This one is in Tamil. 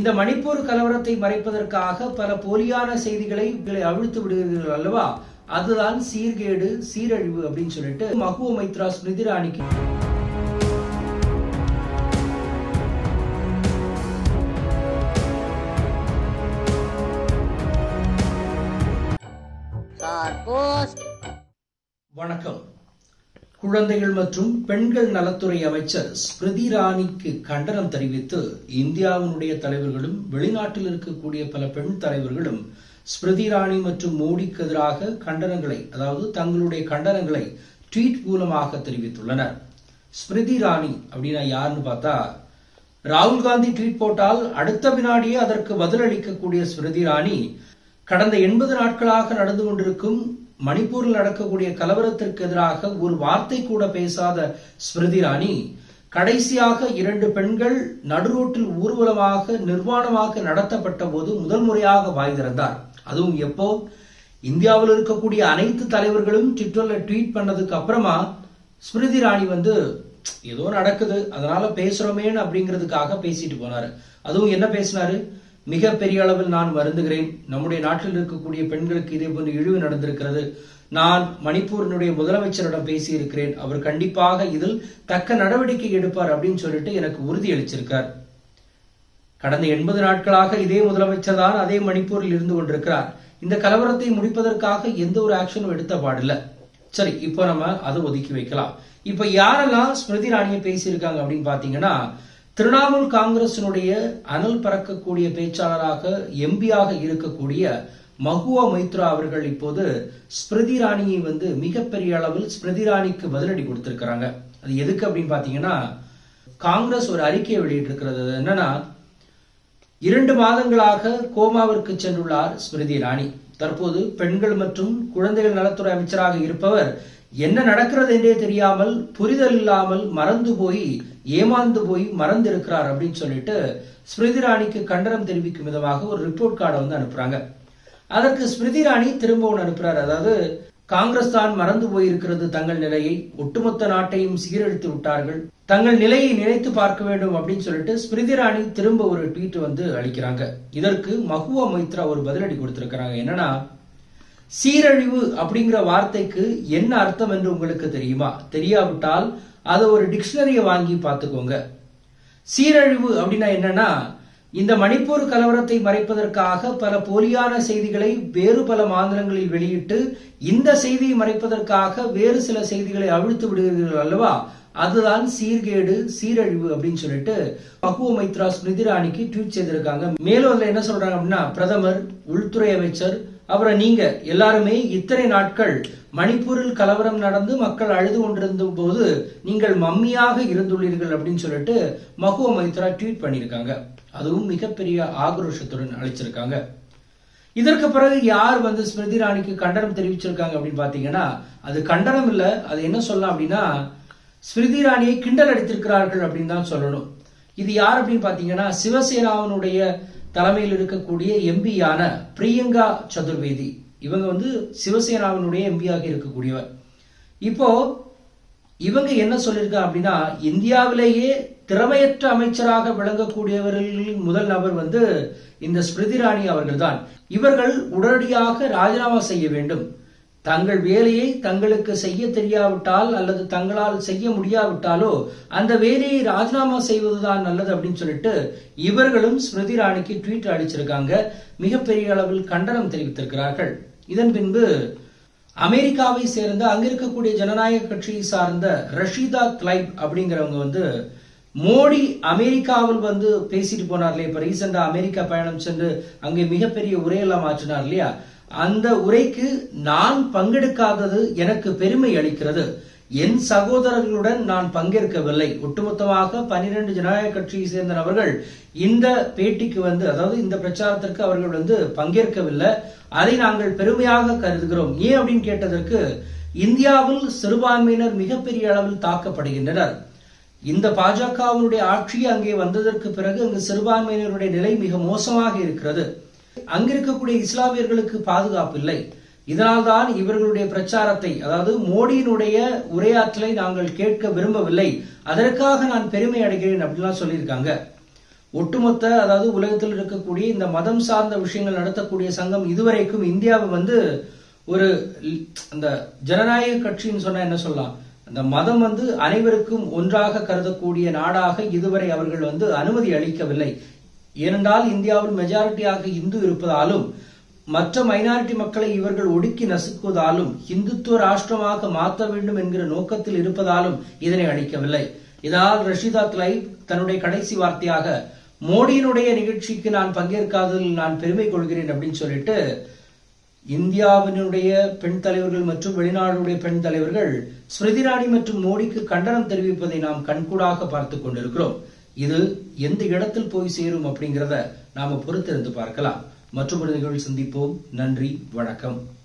இந்த மணிப்பூர் கலவரத்தை மறைப்பதற்காக பல போலியான செய்திகளை இவர்களை அவிழ்த்து விடுகிறீர்கள் அல்லவா அதுதான் சீர்கேடு சீரழிவு அப்படின்னு சொல்லிட்டு மகுவ மைத்ரா ஸ்மிருதி இராணிக்கு சார் போஸ்ட் வணக்கம் குழந்தைகள் மற்றும் பெண்கள் நலத்துறை அமைச்சர் ஸ்மிருதி இரானிக்கு கண்டனம் தெரிவித்து இந்தியாவினுடைய தலைவர்களும் வெளிநாட்டில் இருக்கக்கூடிய பல பெண் தலைவர்களும் ஸ்மிருதி இரானி மற்றும் மோடிக்கு எதிராக கண்டனங்களை அதாவது தங்களுடைய கண்டனங்களை ட்வீட் மூலமாக தெரிவித்துள்ளனர் ஸ்மிருதி இரானி அப்படின்னா யாருன்னு பார்த்தா ராகுல் காந்தி ட்வீட் போட்டால் அடுத்த வினாடியே அதற்கு பதிலளிக்கக்கூடிய ஸ்மிருதி இரானி கடந்த எண்பது நாட்களாக நடந்து கொண்டிருக்கும் மணிப்பூரில் நடக்கக்கூடிய கலவரத்திற்கு எதிராக ஒரு வார்த்தை கூட பேசாத ஸ்மிருதி இரானி கடைசியாக இரண்டு பெண்கள் நடுரோட்டில் ஊர்வலமாக நிர்வாணமாக நடத்தப்பட்ட போது முதல் முறையாக வாய் திறந்தார் அதுவும் எப்போ இந்தியாவில் இருக்கக்கூடிய அனைத்து தலைவர்களும் ட்விட்டர்ல ட்வீட் பண்ணதுக்கு அப்புறமா ஸ்மிருதி இராணி வந்து ஏதோ நடக்குது அதனால பேசுறோமேன்னு அப்படிங்கிறதுக்காக பேசிட்டு போனாரு அதுவும் என்ன பேசினாரு மிக பெரிய அளவில் நான் வருந்துகிறேன் நம்முடைய நாட்டில் இருக்கக்கூடிய பெண்களுக்கு இதே போன்று இழிவு நடந்திருக்கிறது நான் மணிப்பூரினுடைய முதலமைச்சரிடம் பேசியிருக்கிறேன் அவர் கண்டிப்பாக இதில் தக்க நடவடிக்கை எடுப்பார் அப்படின்னு சொல்லிட்டு எனக்கு உறுதி அளிச்சிருக்கார் கடந்த எண்பது நாட்களாக இதே முதலமைச்சர் தான் அதே மணிப்பூரில் இருந்து கொண்டிருக்கிறார் இந்த கலவரத்தை முடிப்பதற்காக எந்த ஒரு ஆக்ஷனும் எடுத்த பாடில்ல சரி இப்போ நம்ம அதை ஒதுக்கி வைக்கலாம் இப்ப யாரெல்லாம் ஸ்மிருதி இராணியை பேசியிருக்காங்க அப்படின்னு பாத்தீங்கன்னா திரிணாமுல் காங்கிரசினுடைய அனல் பறக்கக்கூடிய பேச்சாளராக எம்பியாக இருக்கக்கூடிய மகுவா மைத்ரா அவர்கள் இப்போது ஸ்மிருதி இராணியை வந்து மிகப்பெரிய அளவில் ஸ்மிருதி இராணிக்கு பதிலடி கொடுத்திருக்கிறாங்க அது எதுக்கு அப்படின்னு பாத்தீங்கன்னா காங்கிரஸ் ஒரு அறிக்கையை வெளியிட்டிருக்கிறது அது என்னன்னா இரண்டு மாதங்களாக கோமாவிற்கு சென்றுள்ளார் ஸ்மிருதி இராணி தற்போது பெண்கள் மற்றும் குழந்தைகள் நலத்துறை அமைச்சராக இருப்பவர் என்ன நடக்கிறது என்றே தெரியாமல் புரிதல் இல்லாமல் மறந்து போய் ஏமாந்து போய் மறந்து இருக்கிறார் அப்படின்னு சொல்லிட்டு ஸ்மிருதி இராணிக்கு கண்டனம் தெரிவிக்கும் விதமாக ஒரு ரிப்போர்ட் கார்டை வந்து அனுப்புறாங்க அதற்கு ஸ்மிருதி இராணி திரும்ப ஒன்று அனுப்புறாரு அதாவது காங்கிரஸ் தான் மறந்து போயிருக்கிறது தங்கள் நிலையை ஒட்டுமொத்த நாட்டையும் சீரழித்து விட்டார்கள் தங்கள் நிலையை நினைத்து பார்க்க வேண்டும் அப்படின்னு சொல்லிட்டு ஸ்மிருதி இராணி திரும்ப ஒரு ட்வீட் வந்து அளிக்கிறாங்க இதற்கு மகுவா மைத்ரா ஒரு பதிலடி கொடுத்திருக்கிறாங்க என்னன்னா சீரழிவு அப்படிங்கிற வார்த்தைக்கு என்ன அர்த்தம் என்று உங்களுக்கு தெரியுமா தெரியாவிட்டால் அதை ஒரு டிக்ஷனரியை வாங்கி பார்த்துக்கோங்க சீரழிவு அப்படின்னா என்னன்னா இந்த மணிப்பூர் கலவரத்தை மறைப்பதற்காக பல போலியான செய்திகளை வேறு பல மாநிலங்களில் வெளியிட்டு இந்த செய்தியை மறைப்பதற்காக வேறு சில செய்திகளை அவிழ்த்து விடுகிறீர்கள் அல்லவா அதுதான் சீர்கேடு சீரழிவு அப்படின்னு சொல்லிட்டு மகுவ மைத்ரா ஸ்மிருதி இராணிக்கு ட்வீட் செய்திருக்காங்க மேலும் அதுல என்ன சொல்றாங்க அப்படின்னா பிரதமர் உள்துறை அமைச்சர் அப்புறம் நீங்க எல்லாருமே இத்தனை நாட்கள் மணிப்பூரில் கலவரம் நடந்து மக்கள் அழுது கொண்டிருந்த போது நீங்கள் மம்மியாக இருந்துள்ளீர்கள் அப்படின்னு சொல்லிட்டு மகுவ மைத்ரா ட்வீட் பண்ணியிருக்காங்க அதுவும் மிகப்பெரிய ஆக்ரோஷத்துடன் அழைச்சிருக்காங்க இதற்கு பிறகு யார் வந்து ஸ்மிருதி இராணிக்கு கண்டனம் தெரிவிச்சிருக்காங்க அப்படின்னு பாத்தீங்கன்னா அது கண்டனம் இல்ல அது என்ன சொல்லலாம் அப்படின்னா ஸ்மிருதி இராணியை கிண்டல் அடித்திருக்கிறார்கள் அப்படின்னு தான் சொல்லணும் இது யார் அப்படின்னு பாத்தீங்கன்னா சிவசேனாவினுடைய தலைமையில் இருக்கக்கூடிய எம்பியான பிரியங்கா சதுர்வேதி இவங்க வந்து சிவசேனாவினுடைய எம்பியாக இருக்கக்கூடியவர் இப்போ இவங்க என்ன சொல்லியிருக்காங்க அப்படின்னா இந்தியாவிலேயே திறமையற்ற அமைச்சராக விளங்கக்கூடியவர்களில் முதல் நபர் வந்து இந்த ஸ்மிருதி இராணி அவர்கள்தான் இவர்கள் உடனடியாக ராஜினாமா செய்ய வேண்டும் தங்கள் வேலையை தங்களுக்கு செய்ய தெரியாவிட்டால் அல்லது தங்களால் செய்ய முடியாவிட்டாலோ அந்த வேலையை ராஜினாமா செய்வதுதான் நல்லது அப்படின்னு சொல்லிட்டு இவர்களும் ஸ்மிருதி இராணிக்கு ட்வீட் அடிச்சிருக்காங்க மிகப்பெரிய அளவில் கண்டனம் தெரிவித்திருக்கிறார்கள் இதன் பின்பு அமெரிக்காவை சேர்ந்த அங்க இருக்கக்கூடிய ஜனநாயக கட்சியை சார்ந்த ரஷீதா கிளைப் அப்படிங்கிறவங்க வந்து மோடி அமெரிக்காவில் வந்து பேசிட்டு போனார் இல்லையா இப்ப ரீசெண்டா அமெரிக்கா பயணம் சென்று அங்கே மிகப்பெரிய உரையெல்லாம் ஆற்றினார் இல்லையா அந்த உரைக்கு நான் பங்கெடுக்காதது எனக்கு பெருமை அளிக்கிறது என் சகோதரர்களுடன் நான் பங்கேற்கவில்லை ஒட்டுமொத்தமாக பனிரெண்டு ஜனநாயக கட்சியை சேர்ந்த நபர்கள் இந்த பேட்டிக்கு வந்து அதாவது இந்த பிரச்சாரத்திற்கு அவர்கள் வந்து பங்கேற்கவில்லை அதை நாங்கள் பெருமையாக கருதுகிறோம் ஏன் அப்படின்னு கேட்டதற்கு இந்தியாவில் சிறுபான்மையினர் மிகப்பெரிய அளவில் தாக்கப்படுகின்றனர் இந்த பாஜகவினுடைய ஆட்சி அங்கே வந்ததற்கு பிறகு அங்கு சிறுபான்மையினருடைய நிலை மிக மோசமாக இருக்கிறது அங்க இருக்கக்கூடிய இஸ்லாமியர்களுக்கு பாதுகாப்பு இல்லை இதனால்தான் இவர்களுடைய பிரச்சாரத்தை அதாவது மோடியினுடைய உரையாற்றலை நாங்கள் கேட்க விரும்பவில்லை அதற்காக நான் பெருமை அடைகிறேன் அப்படின்லாம் சொல்லியிருக்காங்க ஒட்டுமொத்த அதாவது உலகத்தில் இருக்கக்கூடிய இந்த மதம் சார்ந்த விஷயங்கள் நடத்தக்கூடிய சங்கம் இதுவரைக்கும் இந்தியாவை வந்து ஒரு அந்த ஜனநாயக கட்சின்னு சொன்னா என்ன சொல்லலாம் அந்த மதம் வந்து அனைவருக்கும் ஒன்றாக கருதக்கூடிய நாடாக இதுவரை அவர்கள் வந்து அனுமதி அளிக்கவில்லை ஏனென்றால் இந்தியாவில் மெஜாரிட்டியாக இந்து இருப்பதாலும் மற்ற மைனாரிட்டி மக்களை இவர்கள் ஒடுக்கி நசுக்குவதாலும் இந்துத்துவ ராஷ்டிரமாக மாற்ற வேண்டும் என்கிற நோக்கத்தில் இருப்பதாலும் இதனை அளிக்கவில்லை இதனால் ரஷிதா கிளைப் தன்னுடைய கடைசி வார்த்தையாக மோடியினுடைய நிகழ்ச்சிக்கு நான் பங்கேற்காததில் நான் பெருமை கொள்கிறேன் அப்படின்னு சொல்லிட்டு இந்தியாவினுடைய பெண் தலைவர்கள் மற்றும் வெளிநாடுடைய பெண் தலைவர்கள் ஸ்மிருதி இராணி மற்றும் மோடிக்கு கண்டனம் தெரிவிப்பதை நாம் கண்கூடாக பார்த்து கொண்டிருக்கிறோம் இது எந்த இடத்தில் போய் சேரும் அப்படிங்கிறத நாம பொறுத்திருந்து பார்க்கலாம் மற்றொரு நிகழ்வு சந்திப்போம் நன்றி வணக்கம்